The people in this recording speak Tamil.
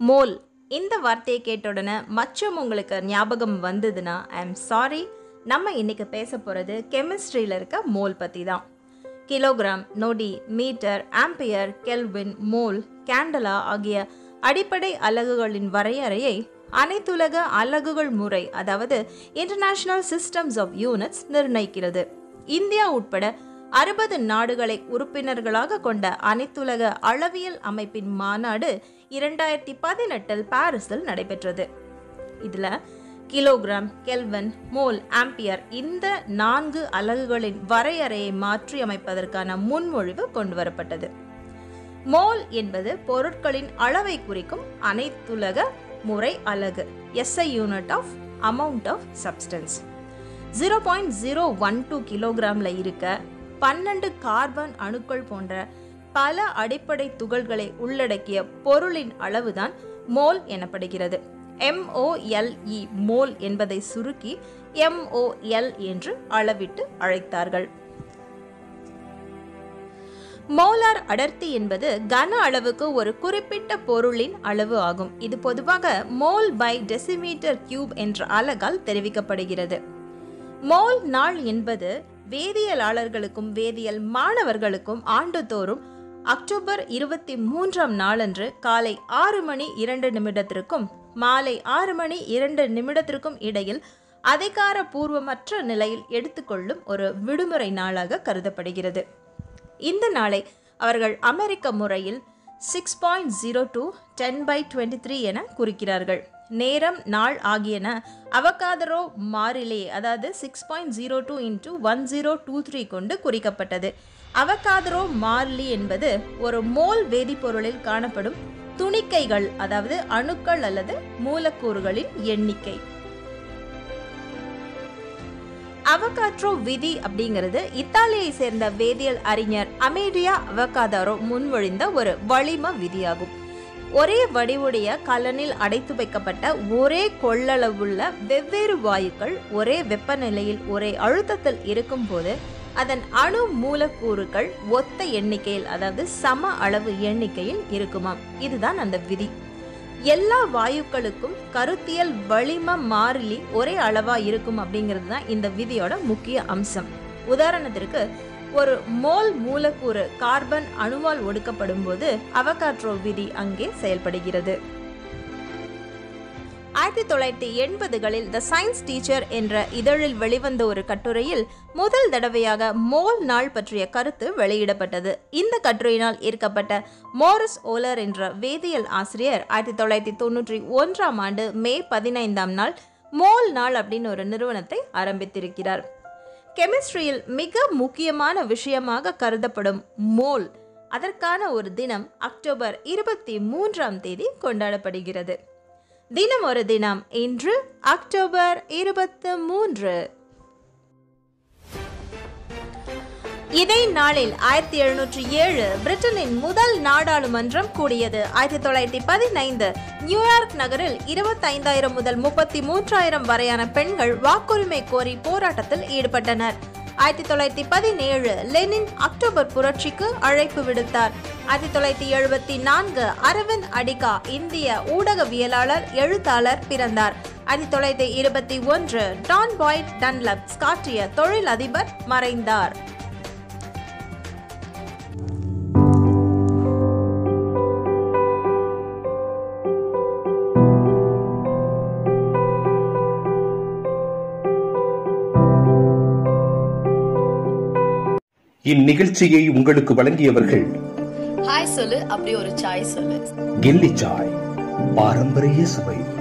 மோல் இந்த வார்த்தையை கேட்ட உடனே மச்சம் உங்களுக்கு ஞாபகம் வந்ததுன்னா ஐ எம் சாரி நம்ம இன்னைக்கு பேச போகிறது கெமிஸ்ட்ரியில் இருக்க மோல் பற்றி தான் கிலோகிராம் நொடி metre ampere kelvin mole candela ஆகிய அடிப்படை அலகுகளின் வரையறையை அனைத்துலக அலகுகள் முறை அதாவது இன்டர்நேஷனல் சிஸ்டம்ஸ் ஆஃப் யூனிட்ஸ் நிர்ணயிக்கிறது இந்தியா உட்பட அறுபது நாடுகளை உறுப்பினர்களாக கொண்ட அனைத்துலக அளவியல் அமைப்பின் மாநாடு இரண்டாயிரத்தி பதினெட்டில் பாரிஸில் நடைபெற்றது இதில் கிலோகிராம் கெல்வன் மோல் ஆம்பியர் இந்த நான்கு அலகுகளின் வரையறையை மாற்றி அமைப்பதற்கான முன்மொழிவு கொண்டு வரப்பட்டது மோல் என்பது பொருட்களின் அளவை குறிக்கும் அனைத்துலக முறை அலகு SI unit of amount of substance zero point zero one two கிலோகிராமில் இருக்க பன்னெண்டு கார்பன் அணுக்கள் போன்ற பல அடிப்படை துகள்களை உள்ளடக்கிய பொருளின் அளவுதான் மோல் எனப்படுகிறது எம்ஓஎல்இ மோல் என்பதை சுருக்கி எம்ஓஎல் என்று அளவிட்டு அழைத்தார்கள் மோலார் அடர்த்தி என்பது கன அளவுக்கு ஒரு குறிப்பிட்ட பொருளின் அளவு ஆகும் இது பொதுவாக மோல் பை டெசிமீட்டர் கியூப் என்ற அலகால் தெரிவிக்கப்படுகிறது மோல் நாள் என்பது வேதியியலாளர்களுக்கும் வேதியியல் மாணவர்களுக்கும் ஆண்டுதோறும் அக்டோபர் இருபத்தி மூன்றாம் நாளன்று காலை ஆறு மணி இரண்டு நிமிடத்திற்கும் மாலை ஆறு மணி இரண்டு நிமிடத்திற்கும் இடையில் அதிகாரபூர்வமற்ற நிலையில் எடுத்துக்கொள்ளும் ஒரு விடுமுறை நாளாக கருதப்படுகிறது இந்த நாளை அவர்கள் அமெரிக்க முறையில் six point zero two ten by twenty three என குறிக்கிறார்கள் நேரம் நாள் ஆகியன அவகாதரோ மாறிலே அதாவது six point zero two into one zero two three கொண்டு குறிக்கப்பட்டது அவகாதரோ மாறிலி என்பது ஒரு மோல் வேதிப்பொருளில் காணப்படும் துணிக்கைகள் அதாவது அணுக்கள் அல்லது மூலக்கூறுகளின் எண்ணிக்கை அவகாட்ரோ விதி அப்படிங்கிறது இத்தாலியை சேர்ந்த வேதியியல் அறிஞர் அமேடியா அவகாதாரோ முன்மொழிந்த ஒரு வளிம விதியாகும் ஒரே வடிவுடைய கலனில் அடைத்து வைக்கப்பட்ட ஒரே கொள்ளளவுள்ள வெவ்வேறு வாயுக்கள் ஒரே வெப்பநிலையில் ஒரே அழுத்தத்தில் இருக்கும்போது அதன் அணு மூலக்கூறுகள் ஒத்த எண்ணிக்கையில் அதாவது சம அளவு எண்ணிக்கையில் இருக்குமாம் இதுதான் அந்த விதி எல்லா வாயுக்களுக்கும் கருத்தியல் வளிம மாறிலி ஒரே அளவா இருக்கும் அப்படிங்கிறது தான் இந்த விதியோட முக்கிய அம்சம் உதாரணத்திற்கு ஒரு மோல் மூலக்கூறு கார்பன் அணுவால் ஒடுக்கப்படும் போது அவகாட்ரோ விதி அங்கே செயல்படுகிறது ஆயிரத்தி தொள்ளாயிரத்தி எண்பதுகளில் த சயின்ஸ் டீச்சர் என்ற இதழில் வெளிவந்த ஒரு கட்டுரையில் முதல் தடவையாக மோல் நாள் பற்றிய கருத்து வெளியிடப்பட்டது இந்த கட்டுரையினால் ஈர்க்கப்பட்ட மோரிஸ் ஓலர் என்ற வேதியியல் ஆசிரியர் ஆயிரத்தி தொள்ளாயிரத்தி தொண்ணூற்றி ஒன்றாம் ஆண்டு மே பதினைந்தாம் நாள் மோல் நாள் அப்படின்னு ஒரு நிறுவனத்தை ஆரம்பித்திருக்கிறார் கெமிஸ்ட்ரியில் மிக முக்கியமான விஷயமாக கருதப்படும் மோல் அதற்கான ஒரு தினம் அக்டோபர் இருபத்தி மூன்றாம் தேதி கொண்டாடப்படுகிறது தினம் ஒரு தினம் இன்று அக்டோபர் இருபத்து மூன்று இதே நாளில் ஆயிரத்தி எழுநூற்றி ஏழு பிரிட்டனின் முதல் நாடாளுமன்றம் கூடியது ஆயிரத்தி தொள்ளாயிரத்தி பதினைந்து நியூயார்க் நகரில் இருபத்தைந்தாயிரம் முதல் முப்பத்தி மூன்றாயிரம் வரையான பெண்கள் வாக்குரிமை கோரி போராட்டத்தில் ஈடுபட்டனர் ஆயிரத்தி தொள்ளாயிரத்தி பதினேழு லெனின் அக்டோபர் புரட்சிக்கு அழைப்பு விடுத்தார் ஆயிரத்தி தொள்ளாயிரத்தி எழுபத்தி நான்கு அரவிந்த் அடிகா இந்திய ஊடகவியலாளர் எழுத்தாளர் பிறந்தார் ஆயிரத்தி தொள்ளாயிரத்தி இருபத்தி ஒன்று டான் பாய்ட் டன்லப் ஸ்காட்டிய தொழில் அதிபர் மறைந்தார் இந்நிகழ்ச்சியை உங்களுக்கு வழங்கியவர்கள் ஹாய் சொல்லு அப்படி ஒரு சாய் சொல்லு கில்லி சாய் பாரம்பரிய சுவை